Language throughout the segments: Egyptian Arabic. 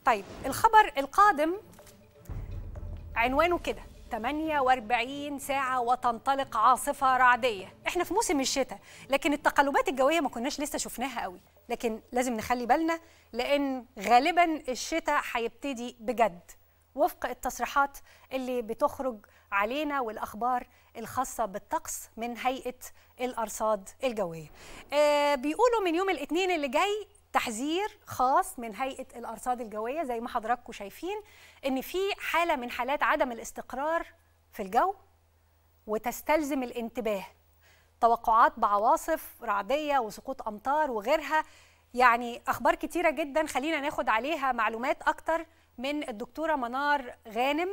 طيب الخبر القادم عنوانه كده 48 ساعة وتنطلق عاصفة رعدية احنا في موسم الشتاء لكن التقلبات الجوية ما كناش لسه شفناها قوي لكن لازم نخلي بالنا لأن غالبا الشتاء هيبتدي بجد وفق التصريحات اللي بتخرج علينا والأخبار الخاصة بالطقس من هيئة الأرصاد الجوية آه بيقولوا من يوم الاثنين اللي جاي تحذير خاص من هيئه الارصاد الجويه زي ما حضراتكم شايفين ان في حاله من حالات عدم الاستقرار في الجو وتستلزم الانتباه توقعات بعواصف رعديه وسقوط امطار وغيرها يعني اخبار كتيره جدا خلينا ناخد عليها معلومات اكتر من الدكتوره منار غانم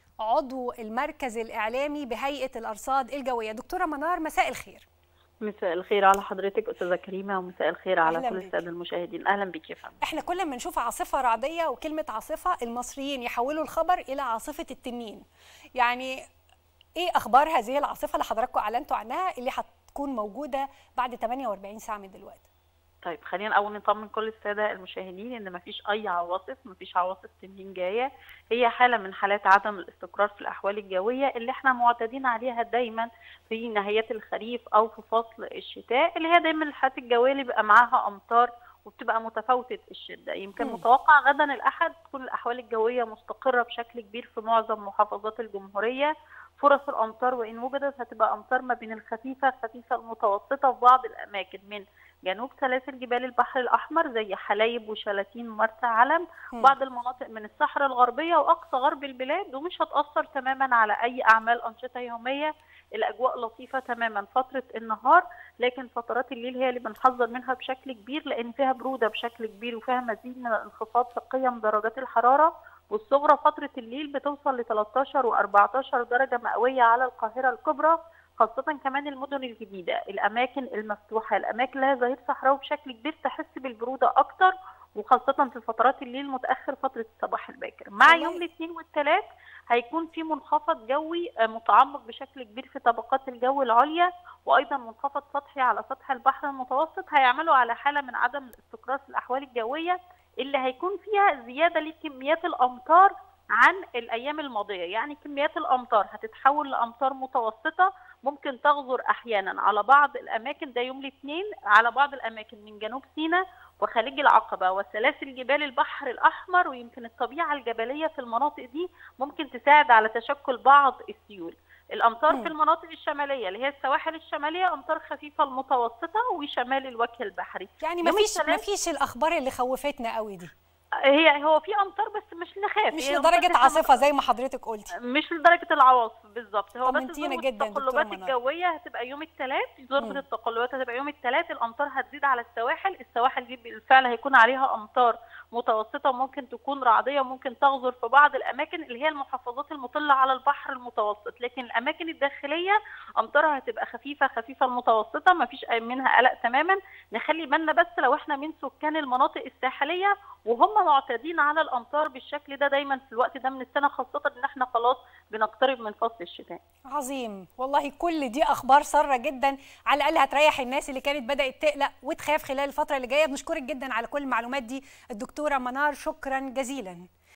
عضو المركز الاعلامي بهيئه الارصاد الجويه دكتوره منار مساء الخير مساء الخير على حضرتك استاذه كريمه ومساء الخير على أهلاً كل بيك. الساده المشاهدين اهلا بك يا فندم احنا كل ما نشوف عاصفه رعديه وكلمه عاصفه المصريين يحولوا الخبر الى عاصفه التنين يعني ايه اخبار هذه العاصفه اللي حضراتكم اعلنتوا عنها اللي هتكون موجوده بعد 48 ساعه من دلوقتي طيب خلينا اول نطمن كل الساده المشاهدين ان مفيش اي عواصف مفيش عواصف تنين جايه هي حاله من حالات عدم الاستقرار في الاحوال الجويه اللي احنا معتادين عليها دايما في نهايات الخريف او في فصل الشتاء اللي هي دايما الحالات الجويه اللي بيبقى معاها امطار وبتبقى متفاوتة الشدة يمكن مم. متوقع غدا الأحد تكون الأحوال الجوية مستقرة بشكل كبير في معظم محافظات الجمهورية فرص الأمطار وإن وجدت هتبقى أمطار ما بين الخفيفة الخفيفة المتوسطة في بعض الأماكن من جنوب سلاسل جبال البحر الأحمر زي حلايب وشلاتين ومرسى علم مم. بعض المناطق من الصحراء الغربية وأقصى غرب البلاد ومش هتأثر تماما على أي أعمال أنشطة يومية الأجواء لطيفة تماما فترة النهار لكن فترات الليل هي اللي بنحذر منها بشكل كبير لأن فيها برودة بشكل كبير وفيها مزيد من الانخفاض في قيم درجات الحرارة والصغرى فترة الليل بتوصل ل 13 و 14 درجة مئوية على القاهرة الكبرى خاصة كمان المدن الجديدة الأماكن المفتوحة الأماكن لها ظهير صحراوي بشكل كبير تحس بالبرودة أكتر وخاصة في فترات الليل متأخر فترة الصباح الباكر مع والله. يوم الاثنين والثلاث هيكون في منخفض جوي آه، متعمق بشكل كبير في طبقات الجو العليا وايضا منخفض سطحي على سطح البحر المتوسط هيعملوا على حاله من عدم الاستقرار في الاحوال الجويه اللي هيكون فيها زياده لكميات الامطار عن الايام الماضيه يعني كميات الامطار هتتحول لامطار متوسطه ممكن تغزر احيانا على بعض الاماكن ده يوم الاثنين على بعض الاماكن من جنوب سيناء وخليج العقبه وسلاسل جبال البحر الاحمر ويمكن الطبيعه الجبليه في المناطق دي ممكن تساعد على تشكل بعض السيول الامطار مم. في المناطق الشماليه اللي هي السواحل الشماليه امطار خفيفه المتوسطه وشمال الوجه البحري يعني يوم مفيش الثلاث- مفيش الاخبار اللي خوفتنا قوي دي هي هو في امطار بس مش نخاف مش هي أمطار لدرجه لسه عاصفه زي ما حضرتك قلتي مش لدرجه العواصف بالظبط هو بس طمنتينا ذروة جدا دكتورة التقلبات منار. الجويه هتبقى يوم الثلاث ذروه مم. التقلبات هتبقى يوم الثلاث الامطار هتزيد على السواحل السواحل دي بالفعل هيكون عليها امطار متوسطه وممكن تكون رعديه وممكن تغزر في بعض الاماكن اللي هي المحافظات المطله على البحر المتوسط لكن الاماكن الداخليه امطارها هتبقى خفيفه خفيفه المتوسطه ما فيش منها قلق تماما نخلي بالنا بس لو احنا من سكان المناطق الساحليه وهم معتادين على الامطار بالشكل ده دايما في الوقت ده من السنه خاصه ان احنا خلاص بنقترب من فصل الشتاء عظيم والله كل دي اخبار ساره جدا على الاقل هتريح الناس اللي كانت بدات تقلق وتخاف خلال الفتره اللي جايه بنشكرك جدا على كل المعلومات دي الدكتوره منار شكرا جزيلا